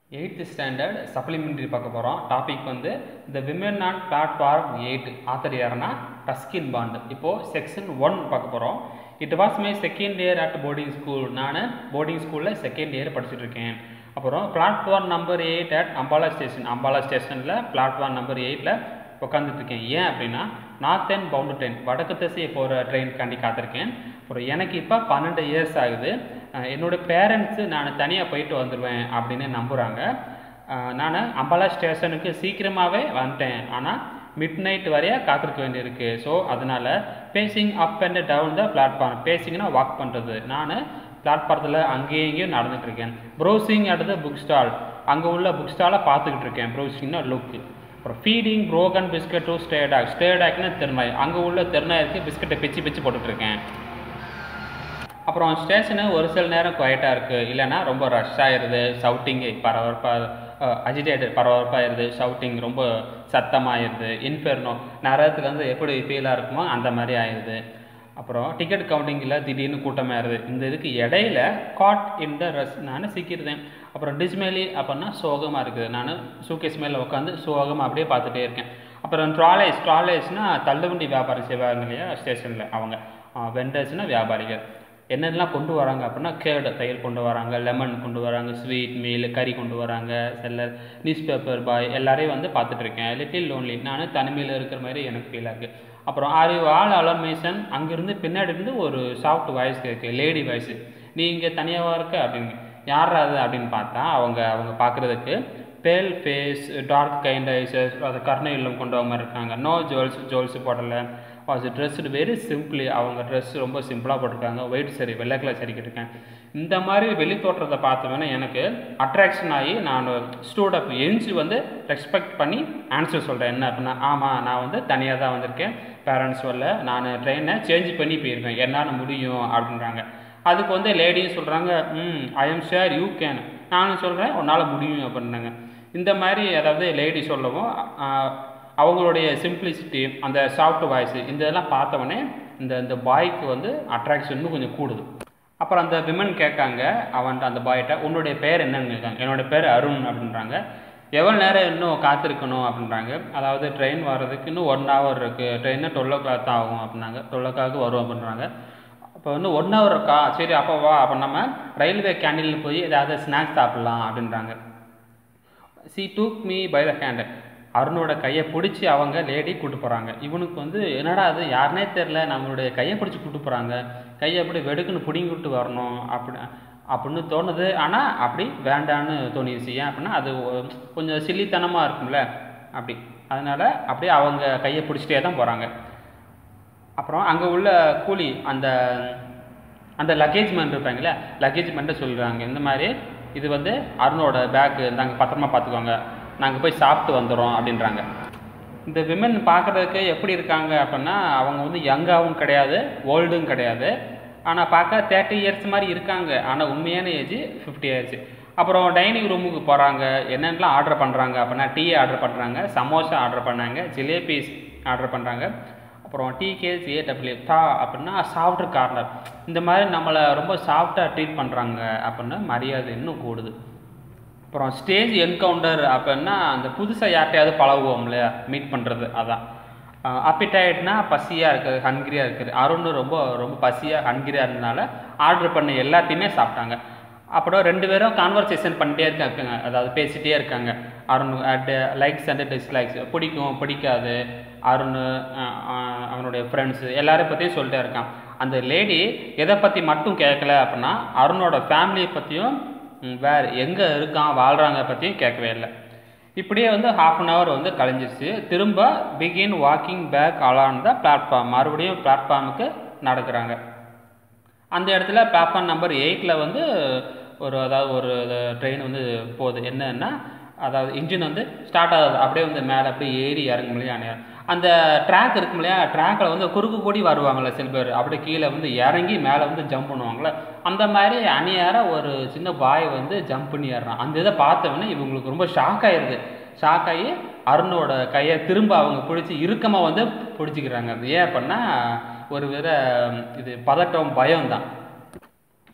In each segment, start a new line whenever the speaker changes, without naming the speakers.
eighth standard supplementary பார்க்க போகிறோம் topic வந்து இந்த women on platform eight author யாருன்னா ரஸ்கின் பாண்ட் இப்போது செக்ஷன் ஒன் பார்க்க போகிறோம் it was my second year at boarding school நான் போர்டிங் ஸ்கூலில் செகண்ட் இயர் படிச்சுட்டு இருக்கேன் அப்புறம் platform number eight at Ambala station Ambala ஸ்டேஷனில் பிளாட்ஃபார்ம் நம்பர் எயிட்டில் உட்காந்துட்டு இருக்கேன் ஏன் அப்படின்னா நார்த் அண்ட் பவுண்டு ட்ரெயின் வடக்கு திசையை போகிற ட்ரெயின்காண்டி காத்திருக்கேன் அப்புறம் எனக்கு இப்போ பன்னெண்டு இயர்ஸ் ஆகுது அஹ் என்னோட பேரண்ட்ஸு நான் தனியாக போயிட்டு வந்துடுவேன் அப்படின்னு நம்புகிறாங்க நான் அம்பாலா ஸ்டேஷனுக்கு சீக்கிரமாகவே வந்துட்டேன் ஆனால் மிட் நைட் வரைய காத்திருக்க வேண்டியிருக்கு ஸோ அதனால் pacing up and down the platform பேசிங்னா வாக் பண்ணுறது நான் பிளாட்ஃபாரத்தில் அங்கேயும் இங்கேயும் நடந்துட்டு இருக்கேன் ப்ரௌசிங் அடுத்த புக் ஸ்டால் அங்கே உள்ள புக் ஸ்டாலை பார்த்துக்கிட்டு இருக்கேன் ப்ரௌசிங்னா லுக்கு அப்புறம் feeding broken biscuit to stray dog ஸ்டேடாக்னு தெருநாய் அங்கே உள்ள தெருநாயிருக்கு பிஸ்கட்டை பிச்சு பிச்சு போட்டுட்ருக்கேன் அப்புறம் ஸ்டேஷனு ஒரு சில நேரம் குவைட்டாக இருக்குது இல்லைன்னா ரொம்ப ரஷ் ஆயிடுது ஷவுட்டிங்கு பரபரப்பாக அஜிடேட்டட் பரபரப்பாகிடுது ஷவுட்டிங் ரொம்ப சத்தமாகிடுது இன்ஃபெர்னோ நரகத்துக்கு வந்து எப்படி ஃபீலாக இருக்குமோ அந்த மாதிரி ஆயிடுது அப்புறம் டிக்கெட் கவுண்டிங்கில் திடீர்னு கூட்டமாயிருது இந்த இதுக்கு இடையில காட் இன் த ரஸ் நான் சிக்கிருந்தேன் அப்புறம் டிஸ்மேலி அப்படின்னா சோகமாக இருக்குது நான் சூக்கேஸ் மேலே உட்காந்து சோகமாக அப்படியே பார்த்துட்டே இருக்கேன் அப்புறம் ட்ராலேஸ் ட்ராலேஸ்னால் தள்ளுவண்டி வியாபாரம் செய்வாங்க இல்லையா ஸ்டேஷனில் அவங்க வெண்டர்ஸ்னால் வியாபாரிகள் என்னென்னலாம் கொண்டு வராங்க அப்படின்னா கேர்டு தையல் கொண்டு வராங்க லெமன் கொண்டு வராங்க ஸ்வீட் மீல் கறி கொண்டு வராங்க செல்லர் நியூஸ் பேப்பர் பாய் எல்லாரையும் வந்து பார்த்துட்டு இருக்கேன் லிட்டில் லோன்லி நான் தனிமையில் இருக்கிற மாதிரி எனக்கு ஃபீல் ஆகுது அப்புறம் ஆரி ஆல் அலர்மேஷன் அங்கேருந்து பின்னாடி இருந்து ஒரு சாஃப்ட் வாய்ஸ் கேட்கு லேடி வாய்ஸ் நீ இங்கே தனியாக இருக்க அப்படின்னு யார் அது அப்படின்னு பார்த்தா அவங்க அவங்க பார்க்குறதுக்கு பேல் ஃபேஸ் டார்க் கைண்ட் ஐசஸ் அது கர்ண இல்லம் கொண்டவங்க இருக்காங்க நோ ஜுவல்ஸ் ஜுவல்ஸ் போடலை வாஸ் ட்ரெஸ்டு வெரி சிம்பிளி அவங்க ட்ரெஸ் ரொம்ப சிம்பிளாக போட்டிருக்காங்க ஒயிட் சரி வெள்ளை கலர் சரி கட்டிருக்கேன் இந்த மாதிரி வெளி தோற்றத்தை பார்த்தோன்னா எனக்கு அட்ராக்ஷன் ஆகி நான் ஸ்டூடப் எஞ்சி வந்து ரெஸ்பெக்ட் பண்ணி ஆன்சர் சொல்கிறேன் என்ன அப்படின்னா ஆமாம் நான் வந்து தனியாக தான் வந்திருக்கேன் பேரண்ட்ஸ் சொல்ல நான் ட்ரெயினை சேஞ்ச் பண்ணி போயிருக்கேன் என்னால் முடியும் அப்படின்றாங்க அதுக்கு வந்து லேடியும் சொல்கிறாங்க hmm I am sure you can நானும் சொல்கிறேன் உன்னால் முடியும் அப்படின்னாங்க இந்த மாதிரி அதாவது லேடி சொல்லவும் அவங்களுடைய சிம்பிளிசிட்டி அந்த சாஃப்ட் வாய்ஸ் இந்த இதெல்லாம் பார்த்தவொடனே இந்த இந்த பாய்க்கு வந்து அட்ராக்ஷன் இன்னும் கொஞ்சம் கூடுது அப்புறம் அந்த விமன் கேட்காங்க அவன்கிட்ட அந்த பாய்கிட்ட உன்னுடைய பேர் என்னன்னு கேட்காங்க என்னோடய பேர் அருண் அப்படின்றாங்க எவ்வளோ நேரம் இன்னும் காத்திருக்கணும் அப்படின்றாங்க அதாவது ட்ரெயின் வர்றதுக்கு இன்னும் ஒன் ஹவர் இருக்குது ட்ரெயின்னு டுவெல் ஓ கிளாக் தான் ஆகும் அப்படின்னாங்க டுவெல் ஓ கிளாக் வரும் அப்படின்றாங்க அப்போ இன்னும் ஒன் ஹவர் இருக்கா சரி அப்போ வா அப்போ நம்ம ரயில்வே கேண்டீனில் போய் ஏதாவது ஸ்நாக்ஸ் சாப்பிட்லாம் அப்படின்றாங்க she took me by the hand அருணோட கையை பிடிச்சி அவங்க லேடி கூட்டு போகிறாங்க இவனுக்கு வந்து என்னடா அது யாருனே தெரில நம்மளுடைய கையை பிடிச்சி கூட்டு போகிறாங்க கையை அப்படி வெடுக்குன்னு பிடிங்கிட்டு வரணும் அப்படி அப்படின்னு தோணுது ஆனால் அப்படி வேண்டான்னு தோணிடுச்சு ஏன் அப்படின்னா அது கொஞ்சம் சில்லித்தனமாக இருக்கும்ல அப்படி அதனால் அப்படியே அவங்க கையை பிடிச்சிட்டே தான் போகிறாங்க அப்புறம் அங்கே உள்ள கூலி அந்த அந்த லக்கேஜ் மேன் இருப்பாங்களே லக்கேஜ் மேன்ட்டு சொல்கிறாங்க இந்த மாதிரி இது வந்து அருணோட பேக்கு நாங்கள் பத்திரமா பார்த்துக்கோங்க நாங்கள் போய் சாப்பிட்டு வந்துடுறோம் அப்படின்றாங்க இந்த விமன் பார்க்குறதுக்கு எப்படி இருக்காங்க அப்படின்னா அவங்க வந்து யங்காகவும் கிடையாது ஓல்டும் கிடையாது ஆனால் பார்க்க தேர்ட்டி இயர்ஸ் மாதிரி இருக்காங்க ஆனால் உண்மையான ஏஜ் ஃபிஃப்டி இயர்ஸ் அப்புறம் டைனிங் ரூமுக்கு போகிறாங்க என்னென்னலாம் ஆர்டர் பண்ணுறாங்க அப்படின்னா டீ ஆர்டர் பண்ணுறாங்க சமோசா ஆர்டர் பண்ணாங்க ஜிலேபிஸ் ஆர்டர் பண்ணுறாங்க அப்புறம் டிகேஸ் ஏடபிள்யூ தா அப்படின்னா சாஃப்ட் கார்னர் இந்த மாதிரி நம்மளை ரொம்ப சாஃப்டாக ட்ரீட் பண்ணுறாங்க அப்படின்னு மரியாதை இன்னும் கூடுது அப்புறம் ஸ்டேஜ் என்கவுண்டர் அப்படின்னா அந்த புதுசாக யார்ட்டையாவது பழகுவோம் இல்லையா மீட் பண்ணுறது அதான் அப்பிடைட்னா பசியாக இருக்குது ஹன்கிரியாக இருக்குது அருண் ரொம்ப ரொம்ப பசியாக ஹன்கிரியாக இருந்தனால ஆர்டர் பண்ண எல்லாத்தையுமே சாப்பிட்டாங்க அப்புறம் ரெண்டு பேரும் கான்வர்சேஷன் பண்ணிட்டே இருக்காங்க அதாவது பேசிகிட்டே இருக்காங்க Arun had likes and dislikes பிடிக்கும் பிடிக்காது அருண் அவனுடைய ஃப்ரெண்ட்ஸு எல்லாரையும் பற்றியும் சொல்லிட்டே இருக்கான் அந்த லேடி எதை பற்றி மட்டும் கேட்கல அப்படின்னா அருணோட ஃபேமிலியை பற்றியும் வேறு எங்கே இருக்கான் வாழ்கிறாங்க பற்றியும் கேட்கவே இல்லை இப்படியே வந்து ஹாஃப் அன் ஹவர் வந்து கழிஞ்சிருச்சு திரும்ப begin walking back along the platform மறுபடியும் பிளாட்ஃபார்முக்கு நடக்கிறாங்க அந்த இடத்துல பிளாட்ஃபார்ம் நம்பர் எயிட்டில் வந்து ஒரு அதாவது ஒரு ட்ரெயின் வந்து போகுது என்னன்னா அதாவது இன்ஜின் வந்து ஸ்டார்ட் ஆகுது அப்படியே வந்து மேலே அப்படியே ஏறி இறங்கும் இல்லையா அந்த ட்ராக் இருக்கும் இல்லையா ட்ராக்கில் வந்து குறுக்கு கூடி வருவாங்கள்ல சில பேர் அப்படியே கீழே வந்து இறங்கி மேலே வந்து ஜம்ப் பண்ணுவாங்கள்ல அந்த மாதிரி அணியார ஒரு சின்ன பாய் வந்து ஜம்ப் பண்ணி ஏறுறான் அந்த இதை பார்த்தவொடனே இவங்களுக்கு ரொம்ப ஷாக் ஆயிடுது ஷாக் ஆகி அருணோட கையை திரும்ப அவங்க பிடிச்சி இறுக்கமாக வந்து பிடிச்சிக்கிறாங்க அது ஏன் அப்படின்னா ஒரு வித இது பதட்டம் பயம் தான்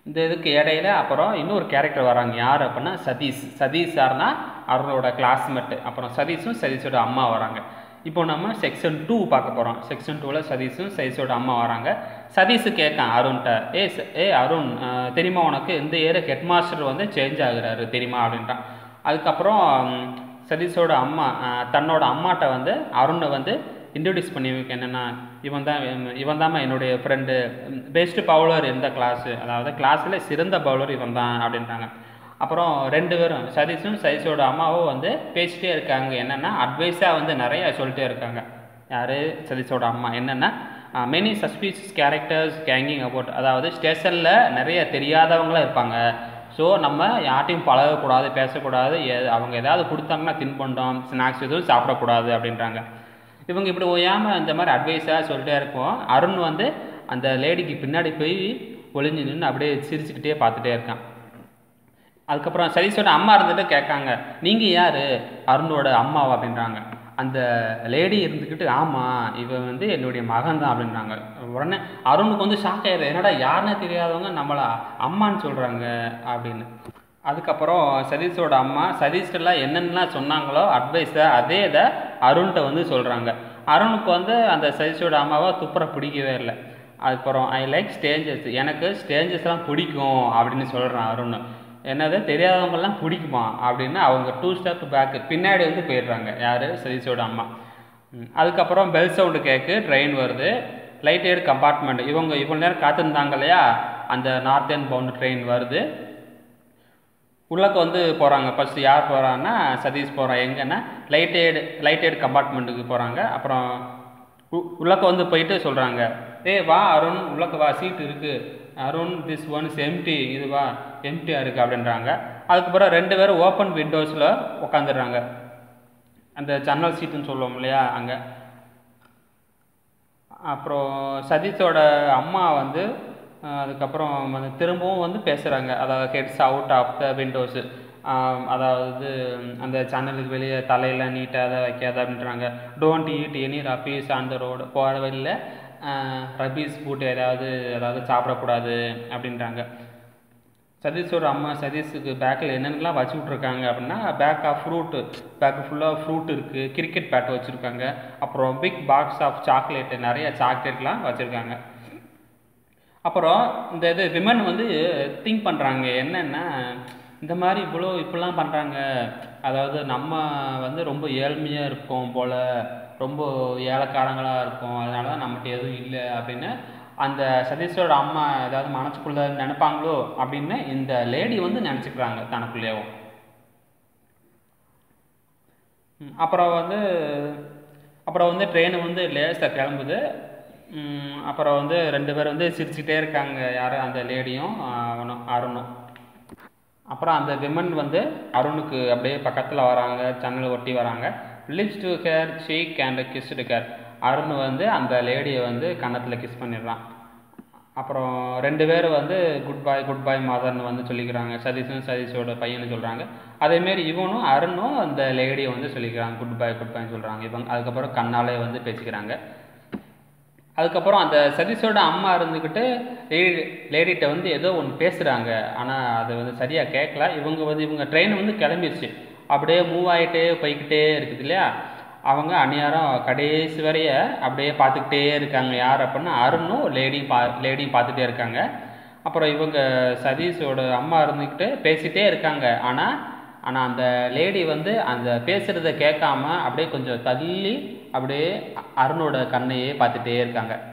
இந்த இதுக்கு இடையில அப்புறம் இன்னொரு கேரக்டர் வராங்க யார் அப்படின்னா சதீஷ் சதீஷ் யாருன்னா அருணோட கிளாஸ்மேட்டு அப்புறம் சதீஷும் சதீஷோட அம்மா வராங்க இப்போ நம்ம செக்ஷன் டூ பார்க்க போகிறோம் செக்ஷன் டூவில் சதீஷும் சதீஷோட அம்மா வராங்க சதீஷ் கேட்கான் அருண்கிட்ட ஏ ச- ஏ அருண் அஹ், தெரியுமா உனக்கு இந்த ஏரியா ஹெட் மாஸ்டர் வந்து சேஞ்ச் ஆகுறாரு தெரியுமா அப்படின்ட்டான் அதுக்கப்புறம் ம், சதீஷோட அம்மா அஹ், தன்னோட அம்மாட்ட வந்து அருணை வந்து இன்ட்ரடியூஸ் பண்ணி வைக்க என்னென்னா இவன் தான் இவன் தாம்மா என்னுடைய ஃப்ரெண்டு பெஸ்ட் பவுலர் இந்த கிளாஸு அதாவது கிளாஸில் சிறந்த பவுலர் இவன் தான் அப்படின்ட்டாங்க அப்புறம் ரெண்டு பேரும் சதீஷும் சதீஷோட அம்மாவும் வந்து பேசிட்டே இருக்காங்க என்னென்னா அட்வைஸாக வந்து நிறைய சொல்லிட்டே இருக்காங்க யார் சதீஷோட அம்மா என்னென்னா மெனி சஸ்பீஷியஸ் கேரக்டர்ஸ் கேங்கிங் அபவுட் அதாவது ஸ்டேஷனில் நிறைய தெரியாதவங்களாம் இருப்பாங்க ஸோ நம்ம யார்ட்டையும் பழகக்கூடாது பேசக்கூடாது எ- அவங்க ஏதாவது கொடுத்தாங்கன்னா தின்பண்டம் ஸ்நாக்ஸ் எதுவும் சாப்பிடக்கூடாது அப்படின்றாங்க இவங்க இப்படி ஓயாமல் இந்த மாதிரி அட்வைஸாக சொல்லிட்டே இருக்கோம் அருண் வந்து அந்த லேடிக்கு பின்னாடி போய் ஒளிஞ்சு நின்று அப்படியே சிரிச்சுக்கிட்டே பார்த்துட்டே இருக்கான் அதுக்கப்புறம் சதீஷோட அம்மா இருந்துட்டு கேட்காங்க நீங்கள் யார் அருணோட அம்மாவா அப்படின்றாங்க அந்த லேடி இருந்துக்கிட்டு ஆமாம் இவன் வந்து என்னுடைய மகன் தான் அப்படின்றாங்க உடனே அருணுக்கு வந்து ஷாக் ஆயிடுது என்னடா யாருன்னே தெரியாதவங்க நம்மளை அம்மான்னு சொல்கிறாங்க அப்படின்னு அதுக்கப்புறம் சதீஷோட அம்மா சதீஷ்டெல்லாம் என்னென்னலாம் சொன்னாங்களோ அட்வைஸை அதே இதை அருண்கிட்ட வந்து சொல்கிறாங்க அருணுக்கு வந்து அந்த சதீஷோட அம்மாவை துப்புற பிடிக்கவே இல்லை அதுக்கப்புறம் ஐ லைக் ஸ்டேஞ்சஸ் எனக்கு ஸ்டேஞ்சஸ்லாம் பிடிக்கும் அப்படின்னு சொல்கிறான் அருண் என்னது தெரியாதவங்கெல்லாம் பிடிக்குமா அப்படின்னு அவங்க டூ ஸ்டெப் பேக்கு பின்னாடி வந்து போயிடுறாங்க யார் சதீஷோட அம்மா ம், அதுக்கப்புறம் பெல் சவுண்டு கேட்கு ட்ரெயின் வருது லைட் ஏர் கம்பார்ட்மெண்ட் இவங்க இவ்வளோ நேரம் காத்திருந்தாங்க இல்லையா அந்த நார்த் பவுண்ட் ட்ரெயின் வருது உள்ளக்க வந்து போகிறாங்க ஃபஸ்ட்டு யார் போகிறாங்கன்னா சதீஷ் போகிறான் எங்கன்னா லைட் எய்டு லைட் எய்டு கம்பார்ட்மெண்ட்டுக்கு போகிறாங்க அப்புறம் உ- உள்ளக்க வந்து போயிட்டு சொல்கிறாங்க ஏய் வா அருண் உள்ளக்க வா சீட் இருக்குது அருண் திஸ் ஒன்ஸ் எம்டி இது வா எம்டியாக இருக்குது அப்படின்றாங்க அதுக்கப்புறம் ரெண்டு பேரும் ஓப்பன் விண்டோஸில் உட்காந்துடுறாங்க அந்த ஜன்னல் சீட்டுன்னு சொல்லுவோம் இல்லையா அங்கே அப்புறம் சதீஷோட அம்மா வந்து அஹ், அதுக்கப்புறம் வந்து திரும்பவும் வந்து பேசுகிறாங்க அதாவது heads out of the windows அதாவது ம், அந்த சேனலுக்கு வெளியே தலையெல்லாம் நீட்டாக வைக்காத அப்படின்றாங்க don't eat any rubbish on the road போகிற வழியில் ரபீஸ் ஃபுட் ஏதாவது அதாவது சாப்பிடக்கூடாது அப்படின்றாங்க சதீஷோட அம்மா சதீஷுக்கு பேக்கில் என்னென்னலாம் வச்சு விட்ருக்காங்க அப்படின்னா பேக் ஆஃப் ஃப்ரூட்டு பேக் ஃபுல்லாக ஃப்ரூட் இருக்குது கிரிக்கெட் பேட் வச்சுருக்காங்க அப்புறம் பிக் பாக்ஸ் ஆஃப் சாக்லேட்டு நிறைய சாக்லேட்லாம் வச்சுருக்காங்க அப்புறம் இந்த இது விமன் வந்து திங்க் பண்ணுறாங்க என்னென்னா இந்த மாதிரி இவ்வளோ இப்படிலாம் பண்ணுறாங்க அதாவது நம்ம வந்து ரொம்ப ஏழ்மையாக இருக்கோம் போல் ரொம்ப ஏழைக்காரங்களாக இருக்கோம் அதனால தான் நம்மகிட்ட எதுவும் இல்லை அப்படின்னு அந்த சதீஷோட அம்மா ஏதாவது மனசுக்குள்ளே நினைப்பாங்களோ அப்படின்னு இந்த லேடி வந்து நினச்சிக்கிறாங்க தனக்குள்ளேயும் ம், அப்புறம் வந்து அப்புறம் வந்து ட்ரெயின் வந்து லேசாக கிளம்புது ம், அப்புறம் வந்து ரெண்டு பேரும் வந்து சிரிச்சுக்கிட்டே இருக்காங்க யார் அந்த லேடியும் அவனும் அருணும் அப்புறம் அந்த விமன் வந்து அருணுக்கு அப்படியே பக்கத்தில் வராங்க ஜன்னல் ஒட்டி வராங்க lips to care shake and kiss to care Arun வந்து அந்த லேடியை வந்து கன்னத்தில் கிஸ் பண்ணிடுறான் அப்புறம் ரெண்டு பேரும் வந்து குட் பாய் குட் பாய் மதர்னு வந்து சொல்லிக்கிறாங்க சதீஷும் சதீஷோட பையனு சொல்கிறாங்க அதேமாரி இவனும் அருணும் அந்த லேடியை வந்து சொல்லிக்கிறாங்க குட் பாய் குட் பாய்னு சொல்கிறாங்க இவங்க அதுக்கப்புறம் கண்ணாலே வந்து பேசிக்கிறாங்க அதுக்கப்புறம் அந்த சதீஷோட அம்மா இருந்துக்கிட்டு லேடி லேடிகிட்ட வந்து ஏதோ ஒன்று பேசுகிறாங்க ஆனால் அது வந்து சரியாக கேட்கல இவங்க வந்து இவங்க ட்ரெயின் வந்து கிளம்பிடுச்சு அப்படியே மூவ் ஆகிட்டே போய்கிட்டே இருக்குது இல்லையா அவங்க அந்நியாரம் கடைசி வரைய அப்படியே பார்த்துக்கிட்டே இருக்காங்க யார் அப்படின்னா அருணும் லேடியும் பா லேடியும் பார்த்துட்டே இருக்காங்க அப்புறம் இவங்க சதீஷோட அம்மா இருந்துக்கிட்டு பேசிகிட்டே இருக்காங்க ஆனால் ஆனால் அந்த லேடி வந்து அந்த பேசுகிறத கேட்காம அப்படியே கொஞ்சம் தள்ளி அப்படியே அ- அருணோட கண்ணையே பார்த்துட்டே இருக்காங்க